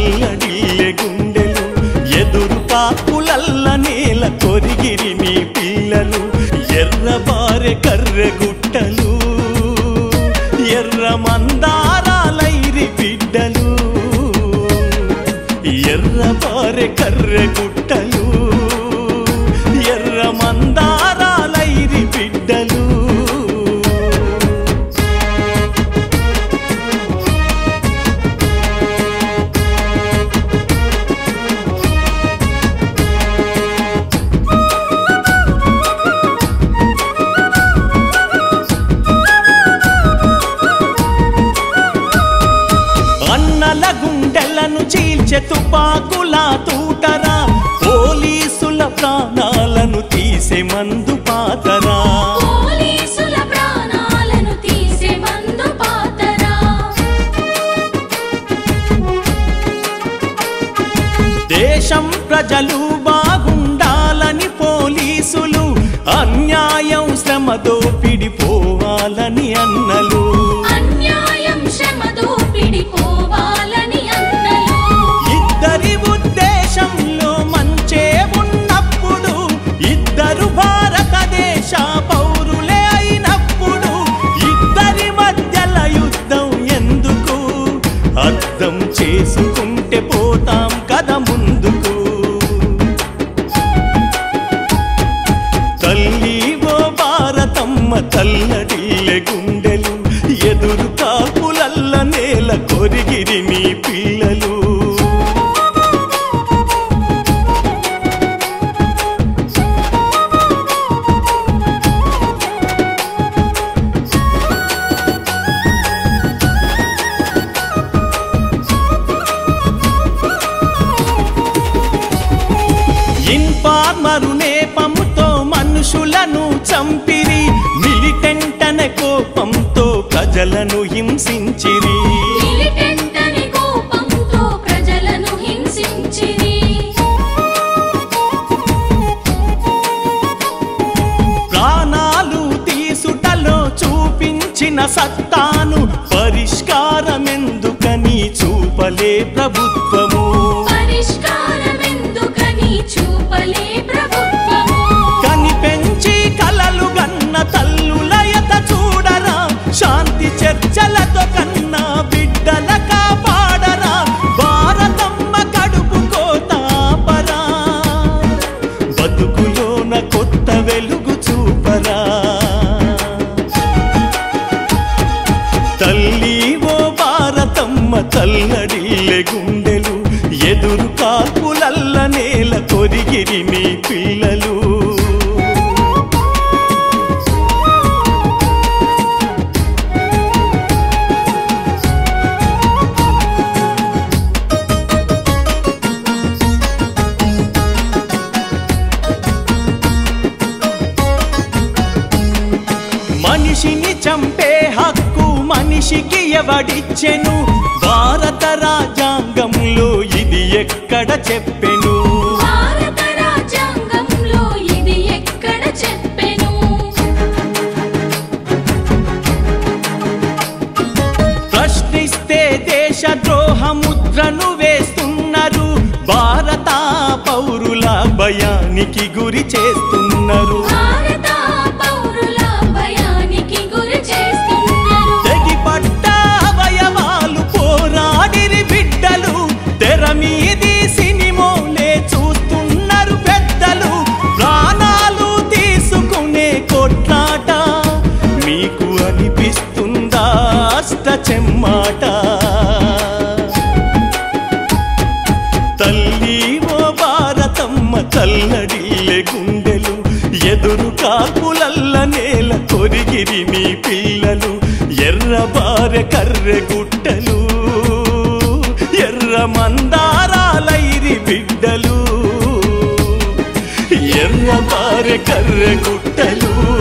తల్లడిల్లె గుండెలు ఎదురు కాపులల్ల నేల కొరిగిరి నీ పిల్లలు ఎర్రబారె కర్రె గుట్టలు ఎర్ర మందారాలైరి బిడ్డలు ఎర్రబారె కర్రె గుట్టలు ఎర్ర మందారాలైరి బిడ్డలు అన్నల గుండెలను చీల్చె తుపాకుల తూటరా పోలీసుల ప్రాణాలను తీసే మందు పాతరా పోలీసుల ప్రాణాలను తీసే మందు పాతరా దేశం ప్రజలు బాగుండాలని పోలీసులు అన్యాయం శ్రమ దోపిడి పోవాలని అన్నలు అన్యాయం శ్రమ దోపిడి పోవాలని అన్నలు ఇద్దరి ఉద్దేశంలో మంచే ఉన్నప్పుడు ఇద్దరు భారతదేశ పౌరులే అయినప్పుడు ఇద్దరి మధ్యల యుద్ధం ఎందుకు అర్థం చేసుకుంటే పోతాం కథ ముందుకు తల్లి ఓ భారతమ్మ తల్లడిల్లె గుండెలు ఎదురు కాపులల్ల నేల కొరిగిరి నీ పిల్లలు ఇన్ఫార్మరు నేపముతో మనుషులను చంపిరి మిలిటెంటన కోపంతో ప్రజలను హింసించిరి మిలిటెంట్ అని కోపంతో ప్రజలను హింసించిరి ప్రాణాలు తీసుటలో చూపించిన సత్తాను పరిష్కారమెందుకని చూపలే ప్రభుత్వము పరిష్కారమెందుకని చూపలే ప్రభుత్వము కనిపెంచి కలలు గన్న తల్లులయత చూడరా శాంతి చర్చలతో కన్నా బిడ్డల కాపాడరా భారతమ్మ కడుపు కోతాపరా బతుకులోన కొత్త వెలుగు చూపరా తల్లి ఓ భారతమ్మ తల్లడిల్లె గుండెలు ఎదురు కాపులల్ల నేల కొరిగిరి నీ పిల్లలు మనిషిని చంపే హక్కు మనిషికి ఎవడిచ్చెను భారత రాజ్యాంగంలో ఇది ఎక్కడ చెప్పెను భారత రాజ్యాంగంలో ఇది ఎక్కడ చెప్పెను ప్రశ్నిస్తే దేశ ద్రోహ ముద్రను వేస్తున్నారు భారత పౌరుల భయానికి గురి చేస్తున్నారు భారత పౌరుల భయానికి గురి చేస్తున్నారు తెగిపట్ట అవయవాలు పోరాడిరి బిడ్డలు తెర మీది సినిమోలే చూస్తున్నారు పెద్దలు ప్రాణాలు తీసుకునే కొట్లాట మీకు అనిపిస్తుందా అష్ట చెమ్మాట తల్లి ఓ భారతమ్మ తల్లడిల్లె గుండెలు ఎదురు కాపులల్ల నేల కొరిగిరి నీ పిల్లలు ఎర్రబారె కర్రె గుట్టలు ఎర్ర మందారాలైరి బిడ్డలు ఎర్రబారె కర్రె గుట్టలు